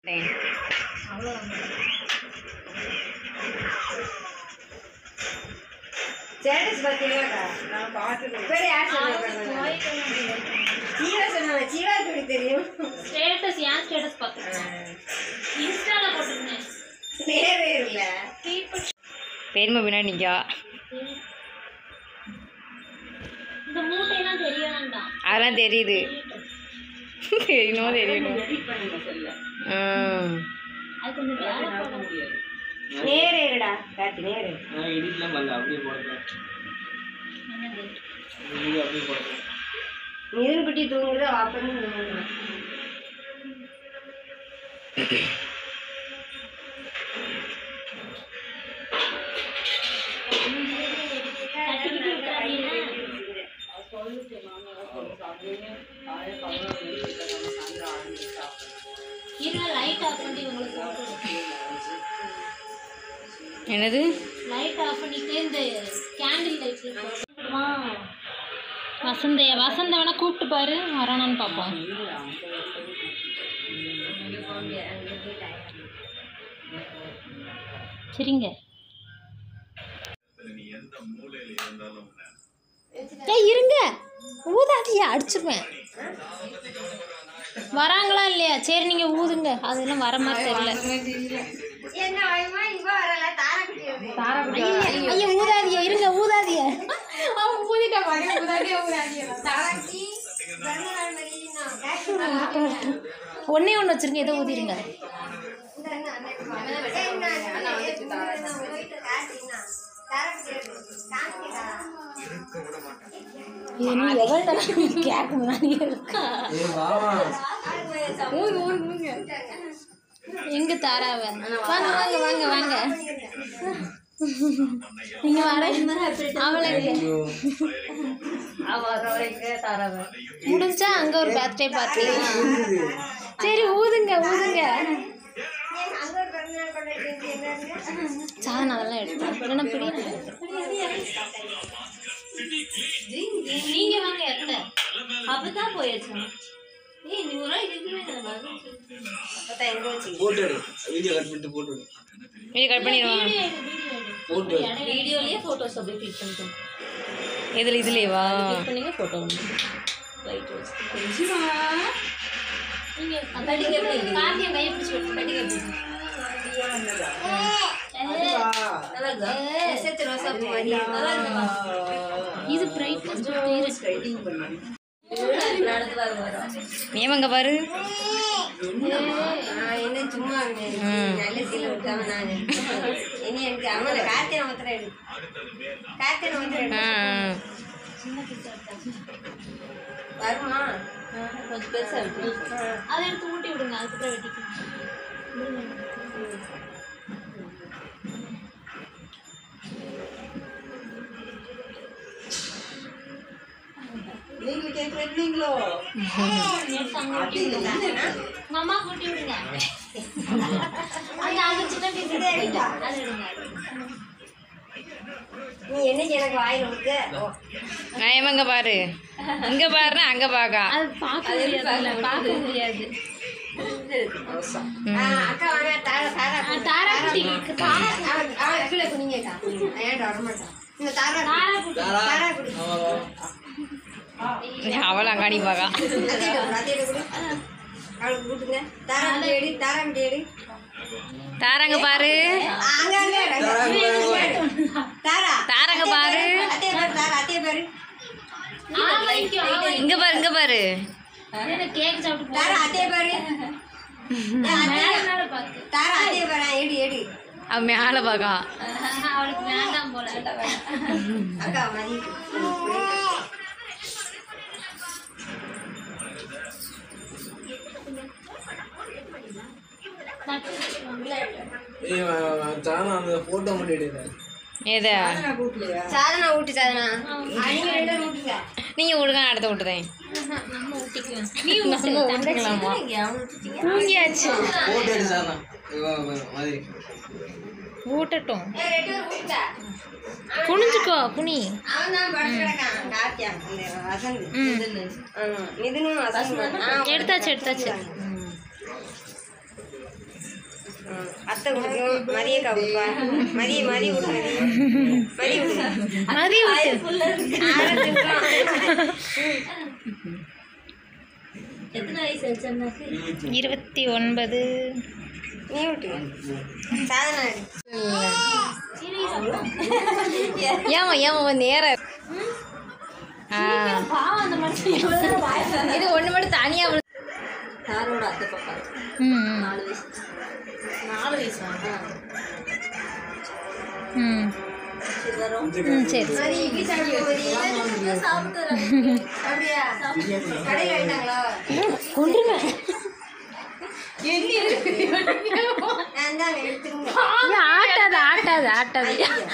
Status பார்த்தீங்களாக்கா நான் பார்த்துருக்கேன் பேர் யார் சொன்னாங்க ஜீவா சொன்னாங்க ஜீவா எப்படி தெரியும் ஸ்டேட்டஸ் ஏன் ஸ்டேட்டஸ் பார்த்தேன் இன்ஸ்டால போட்டிருந்தேன் நேரே இல்லை பெருமை பின்னாடி நிற்கா இந்த மூட்டையெல்லாம் தெரிய வேண்டாம் அதெல்லாம் தெரியுது தெரியணும் தெரியணும் ம். அது கொஞ்சம் வேலை போடணும். நேரே இருடா கார்த்தி நேரே நான் எடிட்லாம் பண்ணல அப்படியே போடுறேன் என்னது? வீடியோ அப்படியே போடுறேன் மிதுன் குட்டி தூங்குறது வாப்பன்னு தூங்குது தட்டிக்கிட்டு விட்டுறாதீங்க. இருங்க லைட் ஆஃப் பண்ணி உங்களுக்கு என்னது லைட் ஆஃப் பண்ணிட்டு இந்த கேண்டில் லைட் வசந்தைய வசந்த வேணா கூப்பிட்டு பாரு வரானான்னு பார்ப்போம் சரிங்க ஏய் இருங்க ஊதாதியா அடிச்சிருவேன் வராங்களா இல்லையா சரி நீங்க ஊதுங்க அதெல்லாம் வர மாதிரி தெரியல என்ன வயமா இவ வரல தாராக்குட்டி வருது. ஐயா ஊதாதியா இருங்க ஊதாதியா அவன் ஊதிட்டா பாருங்க ஊதாடியே ஊதாடியே தாராக்குட்டி பிறந்த நாள் மாதிரி நான் கேட்க ஒண்ணே ஒன்று வச்சிருங்க ஏதோ ஊதிருங்க இது என்ன எவ்வளோ கேட்க முன்னாடி இருக்கா ஏ பாவா எங்க தாராவ வாங்க வாங்க வாங்க வாங்க நீங்க வர அவளை முடிஞ்சா அங்க ஒரு பர்த்டே பார்ட்டி சரி ஊதுங்க ஊதுங்க சாதனம் அதெல்லாம் எடுத்தேன் இல்லைன்னா பிரியாணி நீங்க வாங்க எத்த அப்பதான் போயாச்சு ஏய் நீ ஒரு இதுக்குமே போட்டு எடு வீடியோ கட் பண்ணிட்டு போட்டு எடு வீடியோ கட் பண்ணிடுவாங்க போட்டு எடு வீடியோலயே போட்டோஸ் அப்படியே கிளிக் பண்ணிட்டோம் இதில் இதுலேவா பண்ணீங்க போட்டோ ரைட் நீங்க கட்டிங்க கார்த்தியம் கையை பிடிச்சி விட்டு கட்டிங்க இது பிரைட் ஏமங்க பாரு என்ன சும்மா நல்ல சீல விட்டாம நான் இனி எனக்கு அம்மனை கார்த்திகை மாத்திரம் எடு கார்த்திகை மாத்திரம் ஆ எடு ஆ. வருமா கொஞ்சம் பெருசா விட்டு அதை எடுத்து ஊட்டி விடுங்க அதுக்கப்புறம் வெட்டிக்கலாம் நீங்க கேக் வெட்டீங்களோ எடுத்து அங்க ஊட்டி விடுங்க உங்க அம்மா ஊட்டி விடுங்க அந்த அது சின்ன பீஸ் எடுத்து அது எடுங்க நீ என்னைக்கு எனக்கு வாயில் கொடுக்க நான் ஏமங்க பாரு இங்கே பாருன்னா அங்கே பார்க்கா அது பார்க்க முடியாது பார்க்க முடியாது ஆ, அக்கா வாங்க தாரா தாரா ஆ, தாரா குட்டி தாரா அவன் அவன் கீழே குனிங்கக்கா ஏன்டா வரமாட்டான் இந்த தாரா தாரா குட்டி தாரா குடி அவள் அங்காடி பார்க்கா அதே அதே குடி அவளுக்கு கூட்டுங்க தாரா குடி எடு தாரா குடி எடு தாராங்க பாரு அங்க அங்க தாரா தாராங்க பாரு அத்தைய பேரு தாரா அத்தைய பேரு ஆமைக்கு ஆமை இங்க பாரு இங்க பாரு என்ன கேக் சாப்பிட்டு தாரா அத்தைய பேரு மேல மேல பார்த்து தாரா அத்தைய பேரா எடு எடு அவ மேல பார்க்கா அவளுக்கு வேண்டாம் போல அக்கா மதி ஏய் சாணம் அந்த போட்டோ மட்டும் எடுங்க எத சாதனா ஊட்டி சாதனா நீங்க ரெண்டு பேரும் ஊட்டுங்க நீங்க விடுங்க நான் அடுத்த விட்டுதேன் நம்ம ஊட்டிக்கலாம் நீ நம்ம விட்டுக்கலாமா தூங்கியாச்சு போட்டோ எடு சாணம் இவ மாதிரி ஊட்டட்டும் ஏய், ரெண்டு பேரும் ஊட்டுங்க குனிஞ்சுக்கோ குனி அவன் தான் படுத்து கிடக்கான் கார்த்தியா இந்த வசந்த் ஆமா மிதுனும் வசந்த் ஆ, எடுத்தாச்சு எடுத்தாச்சு ம், அத்தை கொடுக்கும் மதியக்கா கொடுப்பா மதிய மதிய விடு மதிய மதிய விடு மதி விட்டு ஆரம்பிச்சிருக்கோம். எத்தனை வயசு ஆச்சு அண்ணாக்கு இருபத்தி ஒன்பது நீ விட்டு சாதனை ஏமா ஏமா நேரம் ஆ பாவம் அந்த மனுஷன் எவ்வளவு நேரம் வாயை திறந்து- இது ஒன்று மட்டும் தனியாக யாரோட அத்தை பாப்பா ம் ம், நாலு வயசு நாலு வயசா ம் சரி வரும் ம் சரி சரி மதி இட்லி சாப்பிடுவோம் மதி சாப்பிட்டு அப்படியா கடையில் வேண்டாங்களா கொண்டுருவேன் இந்தாங்க எடுத்துக்கோங்க ஆட்டாது ஆட்டாது ஆட்டாது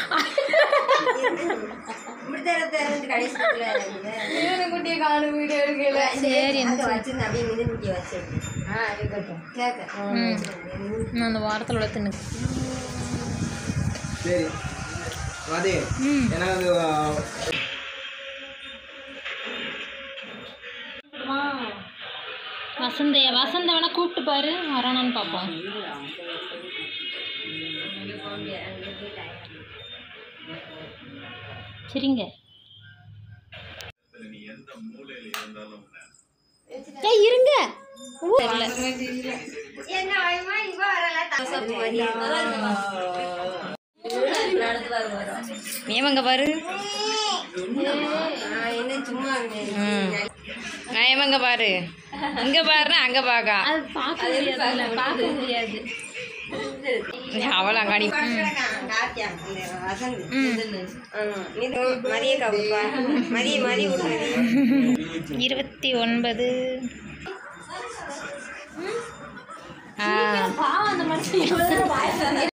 இப்படித்தான் திறந்து கடைசி குட்டியை காணும் வீடியோ எடுக்கல சரி, அதை வச்சிருந்தேன் அப்படியே மிதன் குட்டியை வச்சு ஆ இருக்கட்டும் கேட்க ம் நான் அந்த வாரத்தில் உள்ள தின்னு சரி மதி ம் எனக்கு அது வசந்தைய வசந்த வேணா கூப்பிட்டு பாரு வரானான்னு பார்ப்போம் சரிங்க ஏய் இருங்க தெரியல என்ன வயமா இவ வரல தசப்பு நடந்து வர வரும் மேமங்க பாரு என்ன சும்மா ம் நயமங்க பாரு இங்க பாருன்னா அங்க பாக்கா அது பார்க்க முடியாது பார்க்க முடியாது அவளை அங்காடி காத்தியா அந்த வசந்த் ஆமா இது மதியக்கா கொடுப்பா மதிய மதிய விடு இருபத்தி ஒன்பது ஆ பாவம் அந்த மனுஷன் எவ்வளவு நேரம் வாயை திறந்து-